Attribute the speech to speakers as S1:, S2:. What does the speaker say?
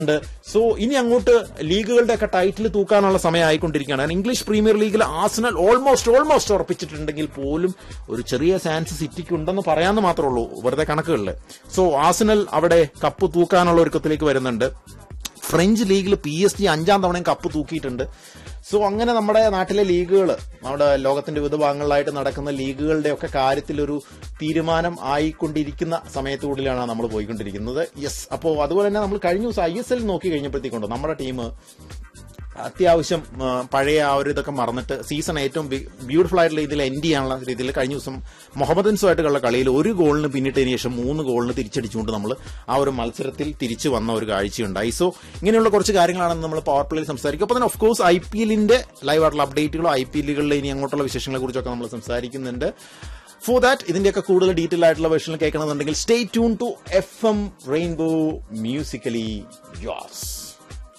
S1: ഉണ്ട് സോ ഇനി അങ്ങോട്ട് ലീഗുകളുടെ ഒക്കെ ടൈറ്റിൽ തൂക്കാനുള്ള സമയം ആയിക്കൊണ്ടിരിക്കുകയാണ് കാരണം ഇംഗ്ലീഷ് പ്രീമിയർ ലീഗിൽ ആസനൽ ഓൾമോസ്റ്റ് ഓൾമോസ്റ്റ് ഉറപ്പിച്ചിട്ടുണ്ടെങ്കിൽ പോലും ഒരു ചെറിയ ചാൻസ് സിറ്റിക്ക് ഉണ്ടെന്ന് പറയാമെന്ന് മാത്രമേ ഉള്ളൂ വെറുതെ കണക്കുകളിൽ സോ ആസനൽ അവിടെ കപ്പ് തൂക്കാനുള്ള ഒരുക്കത്തിലേക്ക് വരുന്നുണ്ട് ഫ്രഞ്ച് ലീഗിൽ പി എസ് ജി അഞ്ചാം തവണയും കപ്പ് തൂക്കിയിട്ടുണ്ട് സോ അങ്ങനെ നമ്മുടെ നാട്ടിലെ ലീഗുകൾ നമ്മുടെ ലോകത്തിന്റെ വിവിധ ഭാഗങ്ങളിലായിട്ട് നടക്കുന്ന ലീഗുകളുടെ ഒക്കെ കാര്യത്തിൽ ഒരു തീരുമാനം ആയിക്കൊണ്ടിരിക്കുന്ന സമയത്തുകൂടിലാണ് നമ്മൾ പോയിക്കൊണ്ടിരിക്കുന്നത് യെസ് അപ്പോൾ അതുപോലെ തന്നെ നമ്മൾ കഴിഞ്ഞ ദിവസം ഐ എസ് എൽ നോക്കി കഴിഞ്ഞപ്പോഴത്തേക്കുണ്ടോ നമ്മുടെ ടീം അത്യാവശ്യം ആ, പഴയ ആ ഒരു ഇതൊക്കെ മറന്നിട്ട് സീസൺ ഏറ്റവും ബ്യൂട്ടിഫുൾ ആയിട്ടുള്ള രീതിയിൽ എൻഡ് ചെയ്യാനുള്ള രീതിയിൽ കഴിഞ്ഞ ദിവസം മുഹമ്മദൻസുമായിട്ടുള്ള കളിയിൽ ഒരു ഗോളിന് പിന്നിട്ടതിന് ശേഷം മൂന്ന് ഗോളിന് തിരിച്ചടിച്ചുകൊണ്ട് നമ്മൾ ആ ഒരു മത്സരത്തിൽ തിരിച്ചു വന്ന ഒരു കാഴ്ചയുണ്ടായി സോ ഇങ്ങനെയുള്ള കുറച്ച് കാര്യങ്ങളാണ് നമ്മൾ പവർ പ്ലേയിൽ സംസാരിക്കും അപ്പോൾ തന്നെ ഓഫ് കോഴ്സ് ഐ പി എല്ലിന്റെ ലൈവ് ആയിട്ടുള്ള അപ്ഡേറ്റുകളും ഐ പി എല്ലുകളിലെ ഇനി അങ്ങോട്ടുള്ള വിശേഷങ്ങളെ കുറിച്ചൊക്കെ നമ്മൾ സംസാരിക്കുന്നുണ്ട് ഫോർ ദാറ്റ് ഇതിന്റെയൊക്കെ കൂടുതൽ ഡീറ്റെയിൽ ആയിട്ടുള്ള വേർഷനിൽ കേൾക്കണമെന്നുണ്ടെങ്കിൽ stay tune to F M rainbow musically യോസ്